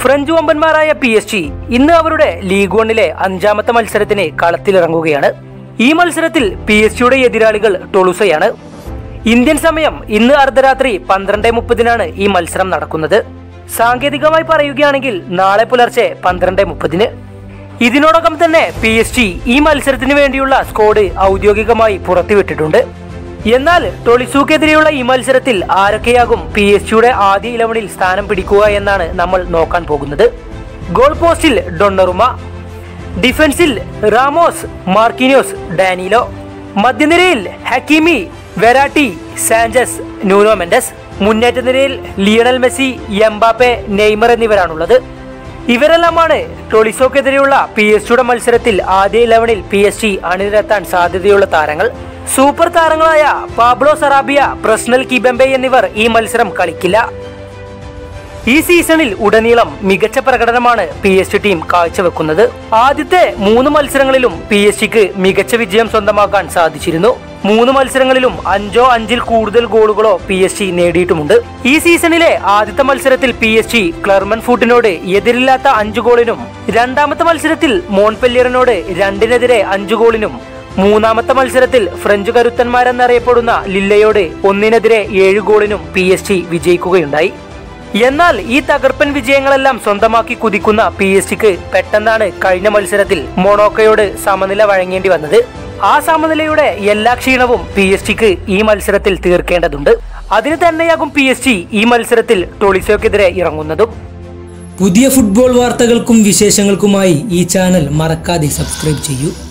French വമ്പന്മാരായ P S G ഇന്ന് അവരുടെ ലീഗ് വണ്ണിലെ അഞ്ചാമത്തെ മത്സരത്തിന് കളത്തിലിറങ്ങുകയാണ് ഈ മത്സരത്തിൽ പി എസ് ജിയുടെ എതിരാളികൾ ടൊളുസയാണ് ഇന്ത്യൻ സമയം ഇന്ന് അർദ്ധരാത്രി പന്ത്രണ്ട് മുപ്പതിനാണ് ഈ മത്സരം നടക്കുന്നത് സാങ്കേതികമായി പറയുകയാണെങ്കിൽ നാളെ പുലർച്ചെ പന്ത്രണ്ട് മുപ്പതിന് ഇതിനോടകം തന്നെ പി എസ് ജി ഈ മത്സരത്തിന് വേണ്ടിയുള്ള സ്കോഡ് ഔദ്യോഗികമായി പുറത്തുവിട്ടിട്ടുണ്ട് എന്നാൽ ടൊളിസൂക്കെതിരെയുള്ള ഈ മത്സരത്തിൽ ആരൊക്കെയാകും പി എസ് ജിയുടെ ആദ്യ ഇലവനിൽ സ്ഥാനം പിടിക്കുക എന്നാണ് നമ്മൾ നോക്കാൻ പോകുന്നത് ഗോൾ പോസ്റ്റിൽ ഡൊണ്ണറുമ ഡിഫൻസിൽ റാമോസ് മാർക്കിനിയോസ് ഡാനിലോ മധ്യനിരയിൽ Hakimi Verratti Sanchez Nuno Mendes മുന്നേറ്റ നിരയിൽ ലിയണൽ മെസ്സി എംബാപ്പെ നെയ്മർ എന്നിവരാണുള്ളത് ഇവരെല്ലാമാണ് ടൊളിസോക്കെതിരെയുള്ള പി എസ് ജിയുടെ മത്സരത്തിൽ ആദ്യ ഇലവനിൽ പി എസ് ജി അണിനിരത്താൻ സാധ്യതയുള്ള താരങ്ങൾ സൂപ്പർ താരങ്ങളായ പാബ്ലോ സറാബിയ പ്രസ്നൽ കിബെമ്പെ എന്നിവർ ഈ മത്സരം കളിക്കില്ല ഈ സീസണിൽ ഉടനീളം മികച്ച പ്രകടനമാണ് പി എസ് ജി ടീം കാഴ്ചവെക്കുന്നത് ആദ്യത്തെ മൂന്ന് മത്സരങ്ങളിലും പി എസ് ജിക്ക് മികച്ച വിജയം സ്വന്തമാക്കാൻ സാധിച്ചിരുന്നു മൂന്ന് മത്സരങ്ങളിലും അഞ്ചോ അഞ്ചിൽ കൂടുതൽ ഗോളുകളോ പി എസ് ജി നേടിയിട്ടുമുണ്ട് ഈ സീസണിലെ ആദ്യത്തെ മത്സരത്തിൽ പി എസ് ജി ക്ലർമൻ ഫൂട്ടിനോട് എതിരില്ലാത്ത അഞ്ചു ഗോളിനും രണ്ടാമത്തെ മത്സരത്തിൽ മോൺപെല്ലിയറിനോട് രണ്ടിനെതിരെ അഞ്ചു ഗോളിനും മൂന്നാമത്തെ മത്സരത്തിൽ ഫ്രഞ്ച് കരുത്തന്മാരെന്നറിയപ്പെടുന്ന ലില്ലയോട് ഒന്നിനെതിരെ ഏഴ് ഗോളിനും പി എസ് ജി വിജയിക്കുകയുണ്ടായി എന്നാൽ ഈ തകർപ്പൻ വിജയങ്ങളെല്ലാം സ്വന്തമാക്കി കുതിക്കുന്ന പി എസ് ജിക്ക് പെട്ടെന്നാണ് കഴിഞ്ഞ മത്സരത്തിൽ മൊണോക്കയോട് സമനില വഴങ്ങേണ്ടി വന്നത് ആ സമനിലയുടെ എല്ലാ ക്ഷീണവും പി എസ് ജിക്ക് ഈ മത്സരത്തിൽ തീർക്കേണ്ടതുണ്ട് അതിന് തന്നെയാകും പി എസ് ജി ഈ മത്സരത്തിൽ ടൊളിസോക്കെതിരെ ഇറങ്ങുന്നതും പുതിയ ഫുട്ബോൾ വാർത്തകൾക്കും വിശേഷങ്ങൾക്കുമായി ഈ ചാനൽ മറക്കാതെ സബ്സ്ക്രൈബ് ചെയ്യൂ